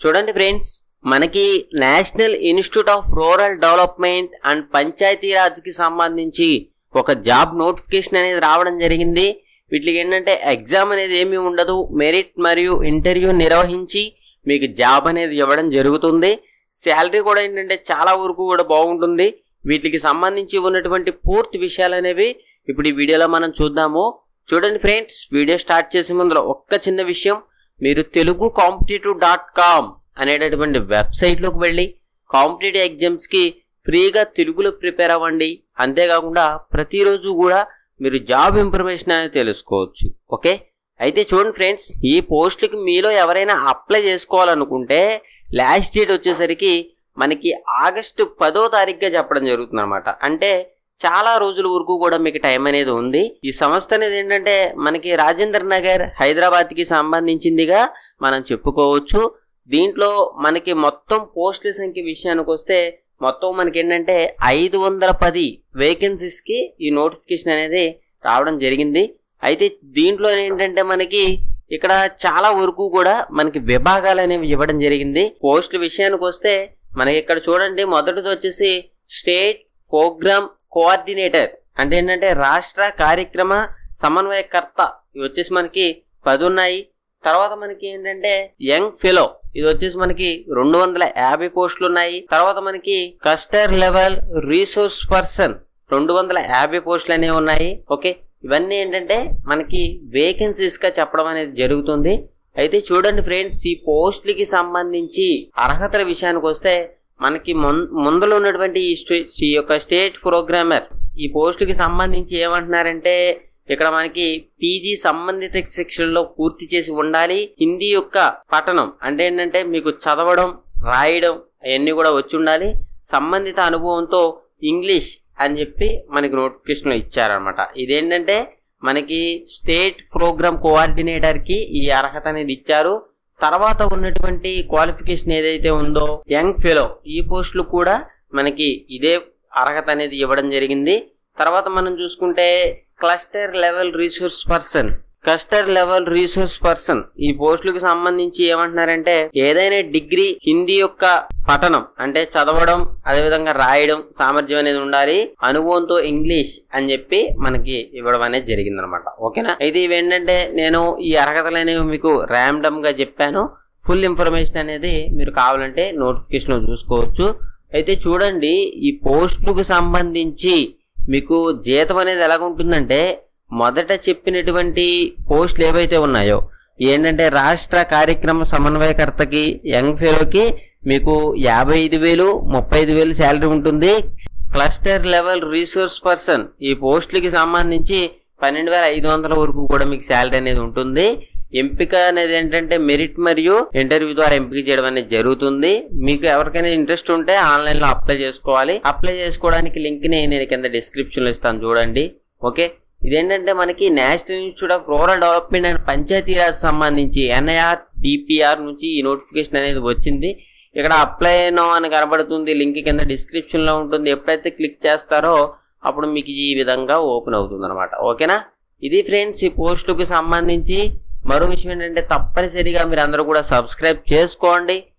చూడండి ఫ్రెండ్స్ మనకి national institute of rural development and Panchayati Raj కి సంబంధించి ఒక జాబ్ నోటిఫికేషన్ అనేది రావడం జరిగింది వీటికి ఏంటంటే ఎగ్జామ్ అనేది ఏమీ ఉండదు మెరిట్ మరియు ఇంటర్వ్యూ నిర్వహించి మీకు జాబ్ అనేది ఇవ్వడం జరుగుతుంది శాలరీ కూడా ఏంటంటే చాలా వరకు కూడా బాగుంటుంది వీటికి సంబంధించి ఉన్నటువంటి పూర్తి విషయాలు అనేవి ఇప్పుడు ఈ వీడియోలో మనం చూద్దాము చూడండి ఫ్రెండ్స్ వీడియో స్టార్ట్ చేసే ముందు ఒక్క చిన్న విషయం మీరు తెలుగు కాంపిటేటివ్ డాట్ కామ్ అనేటటువంటి వెబ్సైట్లోకి వెళ్ళి కాంపిటేటివ్ ఎగ్జామ్స్కి ఫ్రీగా తెలుగులో ప్రిపేర్ అవ్వండి అంతేకాకుండా ప్రతిరోజు కూడా మీరు జాబ్ ఇన్ఫర్మేషన్ అనేది తెలుసుకోవచ్చు ఓకే అయితే చూడండి ఫ్రెండ్స్ ఈ పోస్టులకి మీలో ఎవరైనా అప్లై చేసుకోవాలనుకుంటే లాస్ట్ డేట్ వచ్చేసరికి మనకి ఆగస్టు పదో తారీఖుగా చెప్పడం జరుగుతుంది అనమాట అంటే చాలా రోజుల వరకు కూడా మీకు టైం అనేది ఉంది ఈ సంస్థ అనేది ఏంటంటే మనకి రాజేంద్ర నగర్ హైదరాబాద్ కి సంబంధించిందిగా మనం చెప్పుకోవచ్చు దీంట్లో మనకి మొత్తం పోస్టుల సంఖ్య విషయానికి వస్తే మొత్తం మనకి ఏంటంటే ఐదు వందల పది వేకెన్సీస్ కి ఈ నోటిఫికేషన్ అనేది రావడం జరిగింది అయితే దీంట్లో ఏంటంటే మనకి ఇక్కడ చాలా వరకు కూడా మనకి విభాగాలు అనేవి ఇవ్వడం జరిగింది పోస్టుల విషయానికి వస్తే మనకి ఇక్కడ చూడండి మొదటిది వచ్చేసి స్టేట్ ప్రోగ్రామ్ కోఆర్డినేటర్ అంటే ఏంటంటే రాష్ట్ర కార్యక్రమ సమన్వయకర్త ఇవి వచ్చేసి మనకి పది ఉన్నాయి తర్వాత మనకి ఏంటంటే యంగ్ ఫెలో ఇది వచ్చేసి మనకి రెండు వందల యాభై పోస్టులు ఉన్నాయి తర్వాత మనకి కస్టర్ లెవెల్ రీసోర్స్ పర్సన్ రెండు వందల యాభై పోస్టులు అనేవి ఉన్నాయి ఓకే ఇవన్నీ ఏంటంటే మనకి వేకెన్సీస్ గా చెప్పడం అనేది జరుగుతుంది అయితే చూడండి ఫ్రెండ్స్ ఈ పోస్టులకి సంబంధించి అర్హతల విషయానికి వస్తే మనకి ముం- ముందులో ఉన్నటువంటి ఈ స్టే- ఈ యొక్క స్టేట్ ప్రోగ్రామర్ ఈ పోస్టులకి సంబంధించి ఏమంటున్నారంటే ఇక్కడ మనకి పీజీ సంబంధిత శిక్షణలో పూర్తి చేసి ఉండాలి హిందీ యొక్క పఠనం అంటే ఏంటంటే మీకు చదవడం రాయడం అవన్నీ కూడా వచ్చి ఉండాలి సంబంధిత అనుభవంతో ఇంగ్లీష్ అని చెప్పి మనకి నోటిఫికేషన్ ఇచ్చారనమాట ఇదేంటంటే మనకి స్టేట్ ప్రోగ్రామ్ కోఆర్డినేటర్ కి ఈ అర్హత అనేది ఇచ్చారు తర్వాత ఉన్నటువంటి క్వాలిఫికేషన్ ఏదైతే ఉందో యంగ్ ఫెలో ఈ పోస్టులు కూడా మనకి ఇదే అర్హత అనేది ఇవ్వడం జరిగింది తర్వాత మనం చూసుకుంటే cluster level resource person cluster level resource person ఈ పోస్టులకు సంబంధించి ఏమంటున్నారంటే ఏదైనా డిగ్రీ హిందీ యొక్క పఠనం అంటే చదవడం అదేవిధంగా రాయడం సామర్థ్యం అనేది ఉండాలి అనుభవంతో ఇంగ్లీష్ అని చెప్పి మనకి ఇవ్వడం అనేది జరిగింది అనమాట ఓకేనా అయితే ఇవి ఏంటంటే నేను ఈ అర్హతలు అనేవి మీకు ర్యాండమ్ గా చెప్పాను ఫుల్ ఇన్ఫర్మేషన్ అనేది మీరు కావాలంటే నోటిఫికేషన్ లో చూసుకోవచ్చు అయితే చూడండి ఈ పోస్టులకు సంబంధించి మీకు జీతం అనేది ఎలాగ ఉంటుందంటే మొదట చెప్పినటువంటి పోస్టులు ఏవైతే ఉన్నాయో ఏంటంటే రాష్ట్ర కార్యక్రమ సమన్వయకర్తకి యంగ్ ఫెలోకి మీకు యాభై ఐదు వేలు ముప్పై ఐదు వేలు శాలరీ ఉంటుంది క్లస్టర్ లెవెల్ రీసోర్స్ పర్సన్ ఈ పోస్టులకి సంబంధించి పన్నెండు వేల ఐదు వందల వరకు కూడా మీకు శాలరీ అనేది ఉంటుంది ఎంపిక అనేది ఏంటంటే మెరిట్ మరియు ఇంటర్వ్యూ ద్వారా ఎంపిక చేయడం అనేది జరుగుతుంది మీకు ఎవరికైనా ఇంట్రెస్ట్ ఉంటే ఆన్లైన్ లో అప్లై చేసుకోవాలి అప్లై చేసుకోవడానికి లింక్ ని నేను కింద డిస్క్రిప్షన్ లో ఇస్తాను చూడండి ఓకే ఇదేంటంటే మనకి national institute of rural development and Panchayati Raj సంబంధించి ఎన్ఐఆర్ డిపిఆర్ నుంచి ఈ నోటిఫికేషన్ అనేది వచ్చింది ఇక్కడ అప్లై నో అని కనబడుతుంది లింక్ కింద డిస్క్రిప్షన్ లో ఉంటుంది ఎప్పుడైతే క్లిక్ చేస్తారో అప్పుడు మీకు ఈ విధంగా ఓపెన్ అవుతుంది అనమాట ఓకేనా ఇది ఫ్రెండ్స్ ఈ పోస్టులకు సంబంధించి మరో విషయం ఏంటంటే తప్పనిసరిగా మీరు అందరూ కూడా సబ్స్క్రైబ్ చేసుకోండి